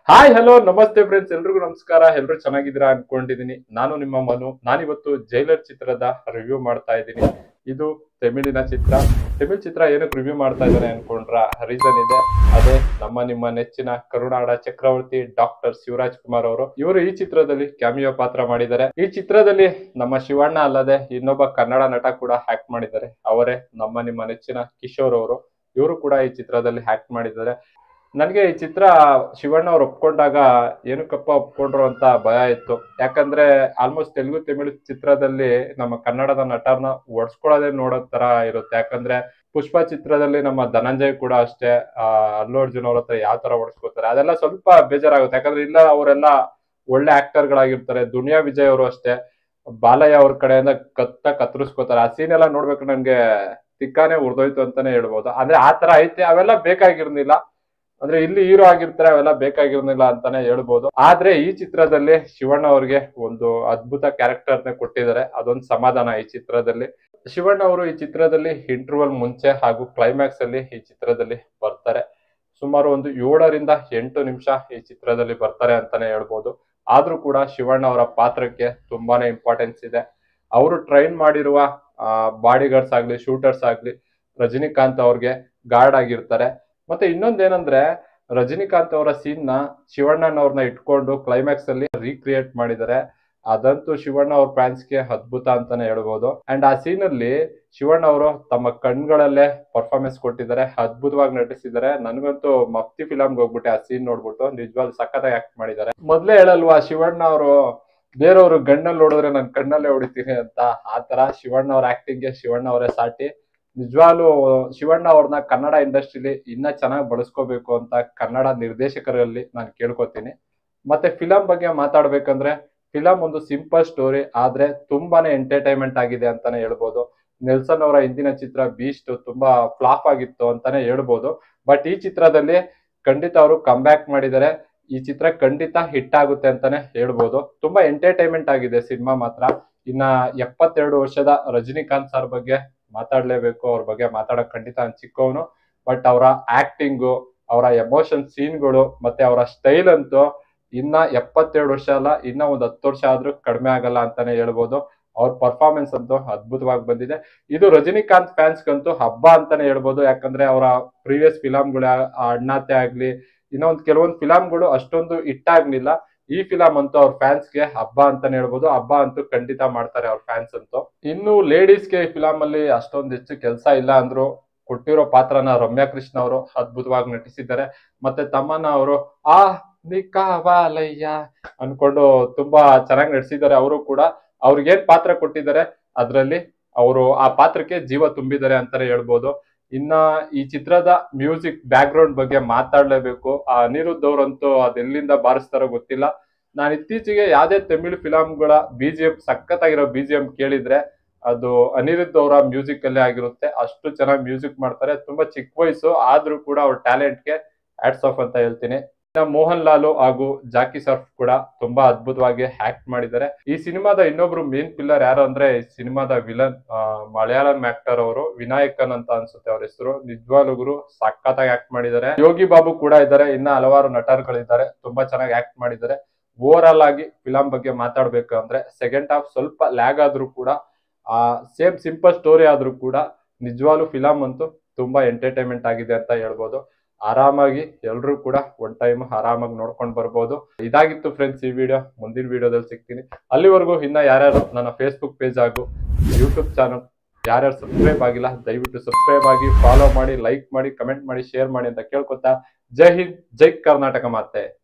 hi hello ನಮಸ್ತೆ friends ಎಲ್ರಿಗೂ ನಮಸ್ಕಾರ ಎಲ್ರು ಚೆನ್ನಾಗಿದ್ದೀರಾ ಅನ್ಕೊಂಡಿದೀನಿ ನಾನು ನಿಮ್ಮ ಮನು ನಾನಿವತ್ತು ಜೈಲರ್ ಚಿತ್ರದ ರಿವ್ಯೂ ಮಾಡ್ತಾ ಇದ್ದೀನಿ ಇದು ತಮಿಳಿನ ಚಿತ್ರ ತಮಿಳ್ ಚಿತ್ರ ಏನಕ್ಕೆ ರಿವ್ಯೂ ಮಾಡ್ತಾ ಇದ್ದಾರೆ ಅನ್ಕೊಂಡ್ರ ರೀಸನ್ ಇದೆ ಅದೇ ನಮ್ಮ ನಿಮ್ಮ ನೆಚ್ಚಿನ ಕರುನಾಡ ಚಕ್ರವರ್ತಿ ಡಾಕ್ಟರ್ ಶಿವರಾಜ್ ಕುಮಾರ್ ಅವರು ಇವರು ಈ ಚಿತ್ರದಲ್ಲಿ ಕ್ಯಾಮಿಯೋ ಪಾತ್ರ ಮಾಡಿದ್ದಾರೆ ಈ ಚಿತ್ರದಲ್ಲಿ ನಮ್ಮ ಶಿವಣ್ಣ ಅಲ್ಲದೆ ಇನ್ನೊಬ್ಬ ಕನ್ನಡ ನಟ ಕೂಡ ಹ್ಯಾಕ್ಟ್ ಮಾಡಿದ್ದಾರೆ ಅವರೇ ನಮ್ಮ ನಿಮ್ಮ ನೆಚ್ಚಿನ ಕಿಶೋರ್ ಅವರು ಇವರು ಕೂಡ ಈ ಚಿತ್ರದಲ್ಲಿ ಹ್ಯಾಕ್ಟ್ ಮಾಡಿದ್ದಾರೆ ನನಗೆ ಈ ಚಿತ್ರ ಶಿವಣ್ಣ ಅವ್ರು ಒಪ್ಕೊಂಡಾಗ ಏನಕ್ಕಪ್ಪ ಒಪ್ಕೊಂಡ್ರು ಅಂತ ಭಯ ಇತ್ತು ಯಾಕಂದ್ರೆ ಆಲ್ಮೋಸ್ಟ್ ತೆಲುಗು ತಮಿಳು ಚಿತ್ರದಲ್ಲಿ ನಮ್ಮ ಕನ್ನಡದ ನಟರ್ನ ಒಡ್ಸ್ಕೊಳ್ಳೋದೇ ನೋಡೋ ತರ ಇರುತ್ತೆ ಯಾಕಂದ್ರೆ ಪುಷ್ಪ ಚಿತ್ರದಲ್ಲಿ ನಮ್ಮ ಧನಂಜಯ್ ಕೂಡ ಅಷ್ಟೇ ಆ, ಅಲ್ಲು ಅರ್ಜುನ್ ಅವ್ರ ಹತ್ರ ಯಾವ ತರ ಒಡ್ಸ್ಕೊತಾರೆ ಅದೆಲ್ಲ ಸ್ವಲ್ಪ ಬೇಜಾರಾಗುತ್ತೆ ಯಾಕಂದ್ರೆ ಇಲ್ಲ ಅವರೆಲ್ಲ ಒಳ್ಳೆ ಆಕ್ಟರ್ ಗಳಾಗಿರ್ತಾರೆ ದುನಿಯಾ ವಿಜಯ್ ಅವರು ಅಷ್ಟೇ ಬಾಲಯ್ಯ ಅವ್ರ ಕಡೆಯಿಂದ ಕತ್ತ ಕತ್ತರಿಸ್ಕೋತಾರೆ ಆ ಸೀನ್ ಎಲ್ಲ ನೋಡ್ಬೇಕು ನನ್ಗೆ ತಿಕ್ಕಾನೇ ಉರ್ದೋಯ್ತು ಅಂತಾನೆ ಹೇಳ್ಬೋದು ಅಂದ್ರೆ ಆ ತರ ಐತೆ ಅವೆಲ್ಲ ಬೇಕಾಗಿರ್ಲಿಲ್ಲ ಅಂದ್ರೆ ಇಲ್ಲಿ ಹೀರೋ ಆಗಿರ್ತಾರೆ ಅವೆಲ್ಲ ಬೇಕಾಗಿರ್ಲಿಲ್ಲ ಅಂತಾನೆ ಹೇಳ್ಬೋದು ಆದ್ರೆ ಈ ಚಿತ್ರದಲ್ಲಿ ಶಿವಣ್ಣ ಅವ್ರಿಗೆ ಒಂದು ಅದ್ಭುತ ಕ್ಯಾರೆಕ್ಟರ್ ನ ಕೊಟ್ಟಿದ್ದಾರೆ ಅದೊಂದು ಸಮಾಧಾನ ಈ ಚಿತ್ರದಲ್ಲಿ ಶಿವಣ್ಣ ಅವರು ಈ ಚಿತ್ರದಲ್ಲಿ ಇಂಟರ್ವಲ್ ಮುಂಚೆ ಹಾಗೂ ಕ್ಲೈಮ್ಯಾಕ್ಸ್ ಅಲ್ಲಿ ಈ ಚಿತ್ರದಲ್ಲಿ ಬರ್ತಾರೆ ಸುಮಾರು ಒಂದು ಏಳರಿಂದ ಎಂಟು ನಿಮಿಷ ಈ ಚಿತ್ರದಲ್ಲಿ ಬರ್ತಾರೆ ಅಂತಾನೆ ಹೇಳ್ಬೋದು ಆದ್ರೂ ಕೂಡ ಶಿವಣ್ಣ ಅವರ ಪಾತ್ರಕ್ಕೆ ತುಂಬಾನೇ ಇಂಪಾರ್ಟೆನ್ಸ್ ಇದೆ ಅವರು ಟ್ರೈನ್ ಮಾಡಿರುವ ಬಾಡಿ ಗಾರ್ಡ್ಸ್ ಆಗ್ಲಿ ಶೂಟರ್ಸ್ ಆಗ್ಲಿ ರಜನಿಕಾಂತ್ ಅವ್ರಿಗೆ ಗಾರ್ಡ್ ಆಗಿರ್ತಾರೆ ಮತ್ತೆ ಇನ್ನೊಂದೇನಂದ್ರೆ ರಜನಿಕಾಂತ್ ಅವರ ಸೀನ್ ನ ಶಿವಣ್ಣನವ್ರನ್ನ ಇಟ್ಕೊಂಡು ಕ್ಲೈಮ್ಯಾಕ್ಸ್ ಅಲ್ಲಿ ರೀಕ್ರಿಯೇಟ್ ಮಾಡಿದ್ದಾರೆ ಅದಂತೂ ಶಿವಣ್ಣ ಅವ್ರ ಫ್ಯಾನ್ಸ್ ಗೆ ಅದ್ಭುತ ಅಂತಾನೆ ಹೇಳ್ಬೋದು ಅಂಡ್ ಆ ಸೀನ್ ಅಲ್ಲಿ ಶಿವಣ್ಣ ಅವರು ತಮ್ಮ ಕಣ್ಗಳಲ್ಲೇ ಪರ್ಫಾರ್ಮೆನ್ಸ್ ಕೊಟ್ಟಿದ್ದಾರೆ ಅದ್ಭುತವಾಗಿ ನಟಿಸಿದ್ದಾರೆ ನನಗಂತೂ ಮಫ್ತಿ ಫಿಲಮ್ಗೆ ಹೋಗ್ಬಿಟ್ಟೆ ಆ ಸೀನ್ ನೋಡ್ಬಿಟ್ಟು ನಿಜವಾಗ್ಲೂ ಸಖತ್ತಾಗಿ ಆಕ್ಟ್ ಮಾಡಿದ್ದಾರೆ ಮೊದ್ಲೇ ಹೇಳಲ್ವಾ ಶಿವಣ್ಣ ಅವರು ಬೇರೆಯವರು ಗಣ್ಣಲ್ಲಿ ನೋಡಿದ್ರೆ ನಾನು ಕಣ್ಣಲ್ಲೇ ಹೊಡಿತೀನಿ ಅಂತ ಆ ತರ ಶಿವಣ್ಣ ಅವ್ರ ಆಕ್ಟಿಂಗ್ ಗೆ ಶಿವಣ್ಣ ಅವರೇ ಸಾಟಿ ನಿಜವಾಗ್ಲೂ ಶಿವಣ್ಣ ಅವ್ರನ್ನ ಕನ್ನಡ ಇಂಡಸ್ಟ್ರಿಲಿ ಇನ್ನ ಚೆನ್ನಾಗಿ ಬಳಸ್ಕೋಬೇಕು ಅಂತ ಕನ್ನಡ ನಿರ್ದೇಶಕರಲ್ಲಿ ನಾನು ಕೇಳ್ಕೊತೀನಿ ಮತ್ತೆ ಫಿಲಂ ಬಗ್ಗೆ ಮಾತಾಡ್ಬೇಕಂದ್ರೆ ಫಿಲಂ ಒಂದು ಸಿಂಪಲ್ ಸ್ಟೋರಿ ಆದ್ರೆ ತುಂಬಾನೇ ಎಂಟರ್ಟೈನ್ಮೆಂಟ್ ಆಗಿದೆ ಅಂತಾನೆ ಹೇಳ್ಬೋದು ನೆಲ್ಸನ್ ಅವರ ಹಿಂದಿನ ಚಿತ್ರ ಬೀಸ್ಟ್ ತುಂಬಾ ಫ್ಲಾಪ್ ಆಗಿತ್ತು ಅಂತಾನೆ ಹೇಳ್ಬೋದು ಬಟ್ ಈ ಚಿತ್ರದಲ್ಲಿ ಖಂಡಿತ ಅವರು ಕಮ್ ಬ್ಯಾಕ್ ಮಾಡಿದ್ದಾರೆ ಈ ಚಿತ್ರ ಖಂಡಿತ ಹಿಟ್ ಆಗುತ್ತೆ ಅಂತಾನೆ ಹೇಳ್ಬೋದು ತುಂಬಾ ಎಂಟರ್ಟೈನ್ಮೆಂಟ್ ಆಗಿದೆ ಸಿನಿಮಾ ಮಾತ್ರ ಇನ್ನ ಎಪ್ಪತ್ತೆರಡು ವರ್ಷದ ರಜನಿಕಾಂತ್ ಸರ್ ಬಗ್ಗೆ ಮಾತಾಡ್ಲೇಬೇಕು ಅವ್ರ ಬಗ್ಗೆ ಮಾತಾಡಕ್ ಖಂಡಿತ ನಾನು ಚಿಕ್ಕವನು ಬಟ್ ಅವರ ಆಕ್ಟಿಂಗು ಅವರ ಎಮೋಷನ್ ಸೀನ್ಗಳು ಮತ್ತೆ ಅವರ ಸ್ಟೈಲ್ ಅಂತೂ ಇನ್ನ ಎಪ್ಪತ್ತೆರಡು ವರ್ಷ ಅಲ್ಲ ಇನ್ನ ಒಂದ್ ಹತ್ತು ವರ್ಷ ಆದ್ರೂ ಕಡಿಮೆ ಆಗಲ್ಲ ಅಂತಾನೆ ಹೇಳ್ಬೋದು ಅವ್ರ ಪರ್ಫಾರ್ಮೆನ್ಸ್ ಅಂತೂ ಅದ್ಭುತವಾಗಿ ಬಂದಿದೆ ಇದು ರಜನಿಕಾಂತ್ ಫ್ಯಾನ್ಸ್ಗಂತೂ ಹಬ್ಬ ಅಂತಾನೆ ಹೇಳ್ಬೋದು ಯಾಕಂದ್ರೆ ಅವರ ಪ್ರೀವಿಯಸ್ ಫಿಲಂಗಳು ಅಣ್ಣಾತೆ ಆಗ್ಲಿ ಇನ್ನೊಂದ್ ಕೆಲವೊಂದು ಫಿಲಂಗಳು ಅಷ್ಟೊಂದು ಆಗ್ಲಿಲ್ಲ ಈ ಫಿಲಂ ಅಂತೂ ಅವ್ರ ಫ್ಯಾನ್ಸ್ಗೆ ಹಬ್ಬ ಅಂತಾನೆ ಹೇಳ್ಬೋದು ಹಬ್ಬ ಅಂತೂ ಖಂಡಿತ ಮಾಡ್ತಾರೆ ಅವ್ರ ಫ್ಯಾನ್ಸ್ ಅಂತೂ ಇನ್ನು ಲೇಡೀಸ್ಗೆ ಈ ಫಿಲಂ ಅಲ್ಲಿ ಅಷ್ಟೊಂದು ಹೆಚ್ಚು ಕೆಲಸ ಇಲ್ಲ ಅಂದ್ರು ಕೊಟ್ಟಿರೋ ಪಾತ್ರನ ರಮ್ಯಾ ಕೃಷ್ಣ ಅವರು ಅದ್ಭುತವಾಗಿ ನಟಿಸಿದ್ದಾರೆ ಮತ್ತೆ ತಮ್ಮನ್ನ ಅವರು ಆ ನಿಕಾವಾಲಯ್ಯ ಅನ್ಕೊಂಡು ತುಂಬಾ ಚೆನ್ನಾಗಿ ನಟಿಸಿದ್ದಾರೆ ಅವರು ಕೂಡ ಅವ್ರಿಗೇನ್ ಪಾತ್ರ ಕೊಟ್ಟಿದ್ದಾರೆ ಅದ್ರಲ್ಲಿ ಅವರು ಆ ಪಾತ್ರಕ್ಕೆ ಜೀವ ತುಂಬಿದ್ದಾರೆ ಅಂತಾನೆ ಹೇಳ್ಬೋದು ಇನ್ನ ಈ ಚಿತ್ರದ ಮ್ಯೂಸಿಕ್ ಬ್ಯಾಕ್ ಗ್ರೌಂಡ್ ಬಗ್ಗೆ ಮಾತಾಡ್ಲೇಬೇಕು ಆ ಅನಿರುದ್ಧ್ ಅವ್ರಂತೂ ಅದೆಲ್ಲಿಂದ ಬಾರಿಸ್ತಾರೋ ಗೊತ್ತಿಲ್ಲ ನಾನು ಇತ್ತೀಚೆಗೆ ಯಾವ್ದೇ ತಮಿಳು ಫಿಲಂಗಳ ಬಿ ಜಿ ಎಂ ಸಖತ್ತಾಗಿರೋ ಬಿ ಜಿ ಎಂ ಕೇಳಿದ್ರೆ ಅದು ಅನಿರುದ್ಧ್ ಅವರ ಮ್ಯೂಸಿಕ್ ಅಲ್ಲೇ ಆಗಿರುತ್ತೆ ಅಷ್ಟು ಚೆನ್ನಾಗಿ ಮ್ಯೂಸಿಕ್ ಮಾಡ್ತಾರೆ ತುಂಬಾ ಚಿಕ್ಕ ವಯಸ್ಸು ಆದ್ರೂ ಕೂಡ ಅವ್ರ ಟ್ಯಾಲೆಂಟ್ಗೆ ಆಟ್ಸ್ ಆಫ್ ಅಂತ ಹೇಳ್ತೀನಿ ಇನ್ನ ಮೋಹನ್ ಲಾಲು ಹಾಗೂ ಜಾಕಿ ಸರ್ಫ್ ಕೂಡ ತುಂಬಾ ಅದ್ಭುತವಾಗಿ ಆಕ್ಟ್ ಮಾಡಿದ್ದಾರೆ ಈ ಸಿನಿಮಾದ ಇನ್ನೊಬ್ರು ಮೇನ್ ಪಿಲ್ಲರ್ ಯಾರು ಅಂದ್ರೆ ಈ ಸಿನಿಮಾದ ವಿಲನ್ ಮಲಯಾಳಂ ಆಕ್ಟರ್ ಅವರು ವಿನಾಯಕನ್ ಅಂತ ಅನ್ಸುತ್ತೆ ಅವ್ರ ಹೆಸರು ನಿಜವಾಗ್ಲೂ ಸಖತ್ತಾಗಿ ಆಕ್ಟ್ ಮಾಡಿದ್ದಾರೆ ಯೋಗಿ ಬಾಬು ಕೂಡ ಇದ್ದಾರೆ ಇನ್ನ ಹಲವಾರು ನಟರುಗಳಿದ್ದಾರೆ ತುಂಬಾ ಚೆನ್ನಾಗಿ ಆಕ್ಟ್ ಮಾಡಿದ್ದಾರೆ ಓವರ್ ಆಲ್ ಆಗಿ ಫಿಲಂ ಬಗ್ಗೆ ಮಾತಾಡ್ಬೇಕು ಅಂದ್ರೆ ಸೆಕೆಂಡ್ ಹಾಫ್ ಸ್ವಲ್ಪ ಲ್ಯಾಗ್ ಆದ್ರೂ ಕೂಡ ಆ ಸೇಮ್ ಸಿಂಪಲ್ ಸ್ಟೋರಿ ಆದ್ರೂ ಕೂಡ ನಿಜವಾಗ್ಲೂ ಫಿಲಂ ಅಂತೂ ತುಂಬಾ ಎಂಟರ್ಟೈನ್ಮೆಂಟ್ ಆಗಿದೆ ಅಂತ ಹೇಳ್ಬೋದು ಆರಾಮಾಗಿ ಎಲ್ರು ಕೂಡ ಒನ್ ಟೈಮ್ ಆರಾಮಾಗಿ ನೋಡ್ಕೊಂಡು ಬರ್ಬೋದು ಇದಾಗಿತ್ತು ಫ್ರೆಂಡ್ಸ್ ಈ ವಿಡಿಯೋ ಮುಂದಿನ ವಿಡಿಯೋದಲ್ಲಿ ಸಿಗ್ತೀನಿ ಅಲ್ಲಿವರೆಗೂ ಇನ್ನ ಯಾರ್ಯಾರು ನನ್ನ ಫೇಸ್ಬುಕ್ ಪೇಜ್ ಹಾಗೂ ಯೂಟ್ಯೂಬ್ ಚಾನಲ್ ಯಾರ್ಯಾರು ಸಬ್ಸ್ಕ್ರೈಬ್ ಆಗಿಲ್ಲ ದಯವಿಟ್ಟು ಸಬ್ಸ್ಕ್ರೈಬ್ ಆಗಿ ಫಾಲೋ ಮಾಡಿ ಲೈಕ್ ಮಾಡಿ ಕಮೆಂಟ್ ಮಾಡಿ ಶೇರ್ ಮಾಡಿ ಅಂತ ಕೇಳ್ಕೊತಾ ಜೈ ಹಿಂದ್ ಜೈ ಕರ್ನಾಟಕ ಮಾತೆ